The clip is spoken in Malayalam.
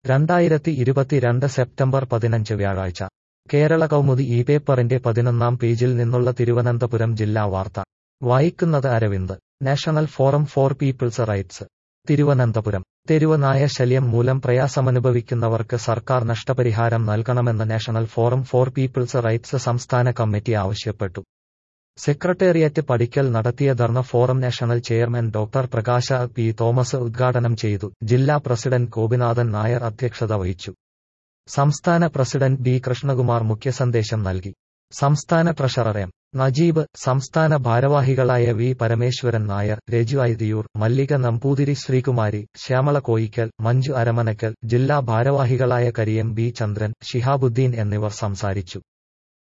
രണ്ടായിരത്തി ഇരുപത്തിരണ്ട് സെപ്റ്റംബർ പതിനഞ്ച് വ്യാഴാഴ്ച കേരള കൗമുദി ഈ പേപ്പറിന്റെ പതിനൊന്നാം പേജിൽ നിന്നുള്ള തിരുവനന്തപുരം ജില്ലാ വാർത്ത വായിക്കുന്നത് Aravind national forum for people's rights Thiruvananthapuram തെരുവ് നായ ശല്യം മൂലം പ്രയാസമനുഭവിക്കുന്നവർക്ക് സർക്കാർ നഷ്ടപരിഹാരം നൽകണമെന്ന് national forum for people's rights സംസ്ഥാന കമ്മിറ്റി ആവശ്യപ്പെട്ടു സെക്രട്ടേറിയറ്റ് പടിക്കൽ നടത്തിയ dharna forum national chairman doctor Prakasha P Thomas ഉദ്ഘാടനം ചെയ്തു ജില്ലാ പ്രസിഡന്റ് ഗോപിനാഥൻ നായർ അധ്യക്ഷത വഹിച്ചു സംസ്ഥാന പ്രസിഡന്റ് ബി കൃഷ്ണകുമാർ മുഖ്യസന്ദേശം നൽകി സംസ്ഥാന ട്രഷറർ എം നജീബ് സംസ്ഥാന ഭാരവാഹികളായ വി പരമേശ്വരൻ നായർ രജു ഐതിയൂർ മല്ലിക നമ്പൂതിരി ശ്രീകുമാരി ശ്യാമള കോയിക്കൽ മഞ്ജു അരമനക്കൽ ജില്ലാ ഭാരവാഹികളായ കരിയം ബി ചന്ദ്രൻ ഷിഹാബുദ്ദീൻ എന്നിവർ സംസാരിച്ചു